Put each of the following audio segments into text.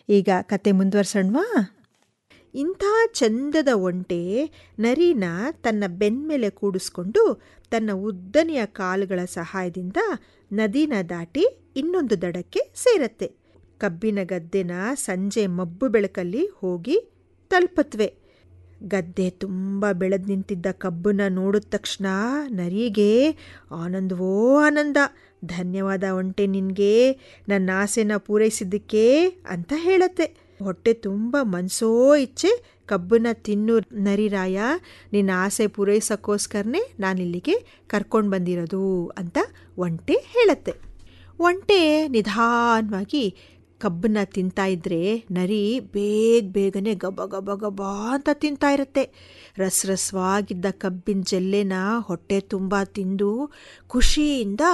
ಈಗ ಕತೆ ಮುಂದುವರ್ಸೋಣವಾ ಇಂಥ ಚಂದದ ಒಂಟೆ ನರಿನ ತನ್ನ ಬೆನ್ಮೇಲೆ ಕೂಡಿಸ್ಕೊಂಡು ತನ್ನ ಉದ್ದನೆಯ ಕಾಲುಗಳ ಸಹಾಯದಿಂದ ನದಿನ ದಾಟಿ ಇನ್ನೊಂದು ದಡಕ್ಕೆ ಸೇರತ್ತೆ ಕಬ್ಬಿನ ಗದ್ದೆನ ಸಂಜೆ ಮಬ್ಬು ಬೆಳಕಲ್ಲಿ ಹೋಗಿ ತಲುಪತ್ವೆ ಗದ್ದೆ ತುಂಬ ಬೆಳೆದು ನಿಂತಿದ್ದ ಕಬ್ಬನ್ನ ನೋಡಿದ ತಕ್ಷಣ ನರಿಗೆ ಆನಂದವೋ ಆನಂದ ಧನ್ಯವಾದ ಒಂಟೆ ನಿನಗೆ ನನ್ನ ಆಸೆನ ಪೂರೈಸಿದ್ದಕ್ಕೆ ಅಂತ ಹೇಳತ್ತೆ ಹೊಟ್ಟೆ ತುಂಬ ಮನಸೋ ಇಚ್ಛೆ ಕಬ್ಬನ್ನ ತಿನ್ನು ನರಿರಾಯ ನಿನ್ನ ಆಸೆ ಪೂರೈಸೋಕ್ಕೋಸ್ಕರನೇ ನಾನಿಲ್ಲಿಗೆ ಕರ್ಕೊಂಡು ಬಂದಿರೋದು ಅಂತ ಒಂಟೆ ಹೇಳತ್ತೆ ಒಂಟೆ ನಿಧಾನವಾಗಿ ಕಬ್ಬನ್ನ ತಿಂತಾ ಇದ್ರೆ ನರಿ ಬೇಗ ಬೇಗನೆ ಗಬ ಗಬ ಗಬ ಅಂತ ತಿಂತಾ ಇರುತ್ತೆ ರಸ ರಸವಾಗಿದ್ದ ಕಬ್ಬಿನ ಜಲ್ಲೆನ ಹೊಟ್ಟೆ ತುಂಬ ತಿಂದು ಖುಷಿಯಿಂದ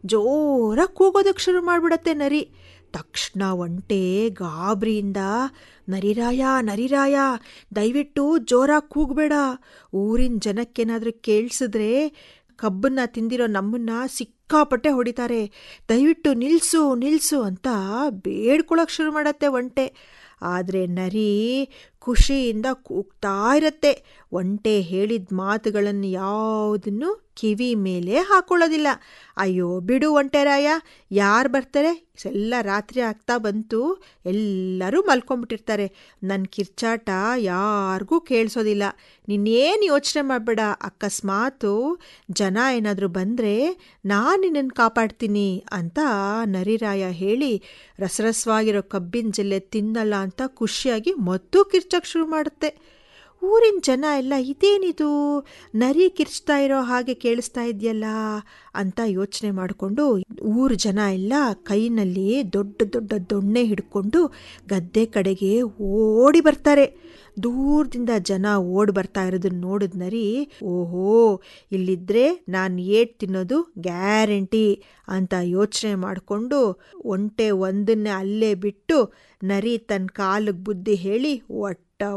ಜೋರಾಗಿ ಕೂಗೋದಕ್ಕೆ ಶುರು ಮಾಡಿಬಿಡತ್ತೆ ನರಿ ತಕ್ಷಣ ಒಂಟೆ ಗಾಬರಿಯಿಂದ ನರಿರಾಯ ನರಿರಾಯ ದಯವಿಟ್ಟು ಜೋರಾಗಿ ಕೂಗಬೇಡ ಊರಿನ ಜನಕ್ಕೇನಾದರೂ ಕೇಳಿಸಿದ್ರೆ ಕಬ್ಬನ್ನ ತಿಂದಿರೋ ನಮ್ಮನ್ನ ಸಿಕ್ಕಾಪಟ್ಟೆ ಹೊಡಿತಾರೆ ದಯವಿಟ್ಟು ನಿಲ್ಲಿಸು ನಿಲ್ಲಿಸು ಅಂತ ಬೇಡ್ಕೊಳಕ್ಕೆ ಶುರು ಮಾಡತ್ತೆ ಒಂಟೆ ಆದರೆ ನರಿ ಖುಷಿಯಿಂದ ಕೂಗ್ತಾ ಇರತ್ತೆ ಒಂಟೆ ಹೇಳಿದ ಮಾತುಗಳನ್ನು ಯಾವುದನ್ನು ಕಿವಿ ಮೇಲೆ ಹಾಕೊಳ್ಳೋದಿಲ್ಲ ಅಯ್ಯೋ ಬಿಡು ಒಂಟೆರಾಯ ಯಾರು ಬರ್ತಾರೆ ಎಲ್ಲ ರಾತ್ರಿ ಆಗ್ತಾ ಬಂತು ಎಲ್ಲರೂ ಮಲ್ಕೊಂಬಿಟ್ಟಿರ್ತಾರೆ ನನ್ನ ಕಿರ್ಚಾಟ ಯಾರಿಗೂ ಕೇಳಿಸೋದಿಲ್ಲ ನಿನ್ನೇನು ಯೋಚನೆ ಮಾಡಬೇಡ ಅಕಸ್ಮಾತು ಜನ ಏನಾದರೂ ಬಂದರೆ ನಾನು ನಿನ್ನನ್ನು ಕಾಪಾಡ್ತೀನಿ ಅಂತ ನರಿರಾಯ ಹೇಳಿ ರಸರಸವಾಗಿರೋ ಕಬ್ಬಿನ ಜಲ್ಲೆ ತಿನ್ನಲ್ಲ ಅಂತ ಖುಷಿಯಾಗಿ ಮತ್ತೂ ಕಿರ್ಚಕ್ಕೆ ಶುರು ಮಾಡುತ್ತೆ ಊರಿನ ಜನ ಎಲ್ಲ ಇದೇನಿದು ನರಿ ಕಿರ್ಚ್ತಾ ಇರೋ ಹಾಗೆ ಕೇಳಿಸ್ತಾ ಇದೆಯಲ್ಲ ಅಂತ ಯೋಚನೆ ಮಾಡಿಕೊಂಡು ಊರು ಜನ ಎಲ್ಲ ಕೈನಲ್ಲಿ ದೊಡ್ಡ ದೊಡ್ಡ ದೊಣ್ಣೆ ಹಿಡ್ಕೊಂಡು ಗದ್ದೆ ಕಡೆಗೆ ಓಡಿ ಬರ್ತಾರೆ ದೂರದಿಂದ ಜನ ಓಡಿ ಬರ್ತಾ ಇರೋದನ್ನ ನೋಡಿದ ನರಿ ಓಹೋ ಇಲ್ಲಿದ್ರೆ ನಾನು ಏಟ್ ತಿನ್ನೋದು ಗ್ಯಾರಂಟಿ ಅಂತ ಯೋಚನೆ ಮಾಡಿಕೊಂಡು ಒಂಟೆ ಒಂದನ್ನೇ ಅಲ್ಲೇ ಬಿಟ್ಟು ನರಿ ತನ್ನ ಕಾಲಿಗೆ ಬುದ್ಧಿ ಹೇಳಿ ಒಟ್ಟ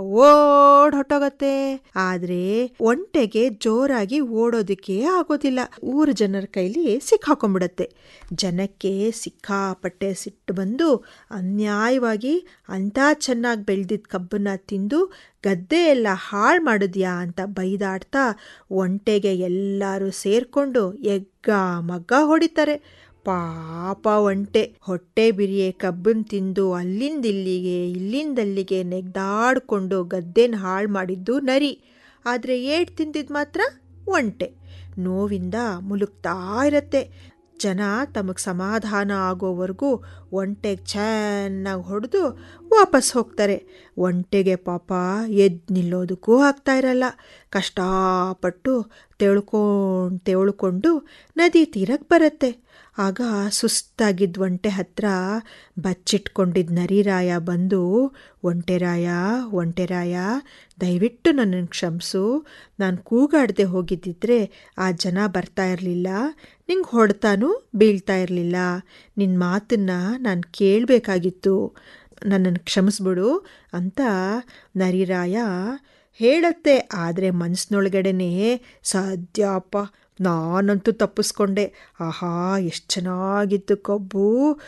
ಓಡ್ ಹೊಟ್ಟೋಗತ್ತೆ ಆದ್ರೆ ಒಂಟೆಗೆ ಜೋರಾಗಿ ಓಡೋದಕ್ಕೆ ಆಗೋದಿಲ್ಲ ಊರು ಜನರ ಕೈಲಿ ಸಿಕ್ಕಾಕೊಂಡ್ಬಿಡತ್ತೆ ಜನಕ್ಕೆ ಸಿಕ್ಕಾಪಟ್ಟೆ ಸಿಟ್ಟು ಬಂದು ಅನ್ಯಾಯವಾಗಿ ಅಂಥ ಚೆನ್ನಾಗಿ ಬೆಳೆದಿದ್ದ ಕಬ್ಬನ್ನ ತಿಂದು ಗದ್ದೆ ಎಲ್ಲ ಹಾಳು ಮಾಡಿದ್ಯಾ ಅಂತ ಬೈದಾಡ್ತಾ ಒಂಟೆಗೆ ಎಲ್ಲರೂ ಸೇರ್ಕೊಂಡು ಎಗ್ಗ ಮಗ್ಗ ಹೊಡಿತಾರೆ ಪಾಪ ಒಂಟೆ ಹೊಟ್ಟೆ ಬಿರಿಯೇ ಕಬ್ಬನ್ ತಿಂದು ಅಲ್ಲಿಂದಿಲ್ಲಿಗೆ ಇಲ್ಲಿಂದಲ್ಲಿಗೆ ನೆಗ್ದಾಡ್ಕೊಂಡು ಗದ್ದೆನ ಹಾಳು ಮಾಡಿದ್ದು ನರಿ ಆದರೆ ಏಟ್ ತಿಂದಿದ್ದು ಮಾತ್ರ ಒಂಟೆ ನೋವಿಂದ ಮುಲುಕ್ತಾ ಇರತ್ತೆ ಜನ ತಮಗೆ ಸಮಾಧಾನ ಆಗೋವರೆಗೂ ಒಂಟೆಗೆ ಚೆನ್ನಾಗಿ ಹೊಡೆದು ವಾಪಸ್ ಹೋಗ್ತಾರೆ ಒಂಟೆಗೆ ಪಾಪ ಎದ್ದು ನಿಲ್ಲೋದಕ್ಕೂ ಆಗ್ತಾ ಇರಲ್ಲ ಕಷ್ಟಪಟ್ಟು ತೆಳ್ಕೊಂಡು ತೆಳ್ಕೊಂಡು ನದಿ ತೀರಕ್ಕೆ ಬರುತ್ತೆ ಆಗ ಸುಸ್ತಾಗಿದ್ದ ಒಂಟೆ ಹತ್ರ ಬಚ್ಚಿಟ್ಕೊಂಡಿದ್ದ ನರಿರಾಯ ಬಂದು ಒಂಟೆರಾಯ ಒಂಟೆರಾಯ ದಯವಿಟ್ಟು ನನ್ನನ್ನು ಕ್ಷಮಿಸು ನಾನು ಕೂಗಾಡದೆ ಹೋಗಿದ್ದಿದ್ರೆ ಆ ಜನ ಬರ್ತಾ ಇರಲಿಲ್ಲ ನಿಂಗೆ ಹೊಡ್ತಾನೂ ಬೀಳ್ತಾ ಇರಲಿಲ್ಲ ನಿನ್ನ ಮಾತನ್ನು ನಾನು ಕೇಳಬೇಕಾಗಿತ್ತು ನನ್ನನ್ನು ಕ್ಷಮಿಸ್ಬಿಡು ಅಂತ ನರಿರಾಯ ಹೇಳತ್ತೆ ಆದರೆ ಮನಸ್ಸಿನೊಳಗಡೆನೇ ಸದ್ಯಪ್ಪ ನಾನಂತೂ ತಪ್ಪಿಸ್ಕೊಂಡೆ ಆಹಾ ಎಷ್ಟು ಚೆನ್ನಾಗಿತ್ತು ಕಬ್ಬು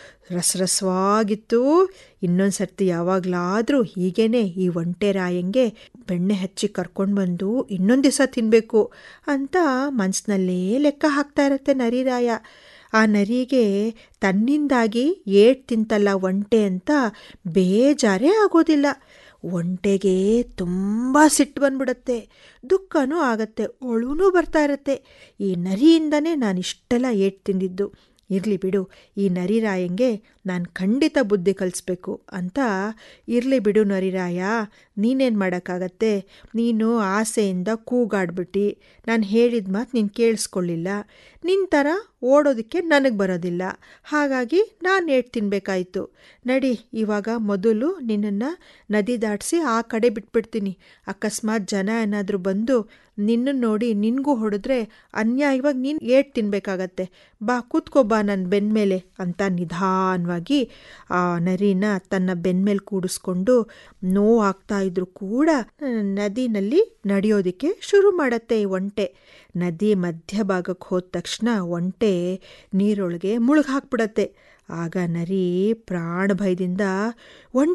ರಸರಸವಾಗಿತ್ತು ಇನ್ನೊಂದು ಸರ್ತಿ ಯಾವಾಗಲಾದರೂ ಹೀಗೇನೆ ಈ ಒಂಟೆ ರಾಯಂಗೆ ಬೆಣ್ಣೆ ಹಚ್ಚಿ ಕರ್ಕೊಂಡು ಬಂದು ಇನ್ನೊಂದು ದಿವಸ ತಿನ್ನಬೇಕು ಅಂತ ಮನಸ್ಸಿನಲ್ಲೇ ಲೆಕ್ಕ ಹಾಕ್ತಾ ಇರತ್ತೆ ನರಿರಾಯ ಆ ನರಿಗೆ ತನ್ನಿಂದಾಗಿ ಏಟ್ ತಿಂತಲ್ಲ ಒಂಟೆ ಅಂತ ಬೇಜಾರೇ ಆಗೋದಿಲ್ಲ ಒಂಟೆಗೆ ತುಂಬ ಸಿಟ್ಟು ಬಂದ್ಬಿಡತ್ತೆ ದುಃಖನೂ ಆಗತ್ತೆ ಒಳುನೂ ಬರ್ತಾ ಇರತ್ತೆ ಈ ನರಿಯಿಂದನೇ ನಾನು ಇಷ್ಟೆಲ್ಲ ಏಟ್ ತಿಂದಿದ್ದು ಇರಲಿ ಬಿಡು ಈ ನರಿರಾಯಂಗೆ ನಾನು ಖಂಡಿತ ಬುದ್ಧಿ ಕಲಿಸ್ಬೇಕು ಅಂತ ಇರಲಿ ಬಿಡು ನರಿರಾಯ ನೀನೇನು ಮಾಡೋಕ್ಕಾಗತ್ತೆ ನೀನು ಆಸೆಯಿಂದ ಕೂಗಾಡ್ಬಿಟ್ಟು ನಾನು ಹೇಳಿದ ಮಾತು ನೀನು ಕೇಳಿಸ್ಕೊಳ್ಳಿಲ್ಲ ನಿನ್ನ ಥರ ಓಡೋದಕ್ಕೆ ನನಗೆ ಬರೋದಿಲ್ಲ ಹಾಗಾಗಿ ನಾನು ಏಟ್ ತಿನ್ನಬೇಕಾಯ್ತು ನಡಿ ಇವಾಗ ಮೊದಲು ನಿನ್ನನ್ನು ನದಿ ದಾಟಿಸಿ ಆ ಕಡೆ ಬಿಟ್ಬಿಡ್ತೀನಿ ಅಕಸ್ಮಾತ್ ಜನ ಏನಾದರೂ ಬಂದು ನಿನ್ನನ್ನು ನೋಡಿ ನಿನಗೂ ಹೊಡೆದ್ರೆ ಅನ್ಯಾಯವಾಗಿ ನೀನು ಏಟ್ ತಿನ್ನಬೇಕಾಗತ್ತೆ ಬಾ ಕೂತ್ಕೋ ಬಾ ನನ್ನ ಬೆನ್ಮೇಲೆ ಅಂತ ನಿಧಾನವಾಗಿ ಆ ನರಿನ ತನ್ನ ಬೆನ್ಮೇಲೆ ಕೂಡಿಸ್ಕೊಂಡು ನೋವಾಗ್ತಾ ಇದ್ರು ಕೂಡ ನದಿನಲ್ಲಿ ನಡೆಯೋದಕ್ಕೆ ಶುರು ಮಾಡತ್ತೆ ಈ ಒಂಟೆ ನದಿ ಮಧ್ಯಭಾಗಕ್ಕೆ ಹೋದ ತಕ್ಷಣ ಒಂಟೆ ನೀರೊಳಗೆ ಮುಳುಗಿ ಹಾಕ್ಬಿಡತ್ತೆ ಆಗ ನರಿ ಪ್ರಾಣ ಭಯದಿಂದ ಒಂಟೆ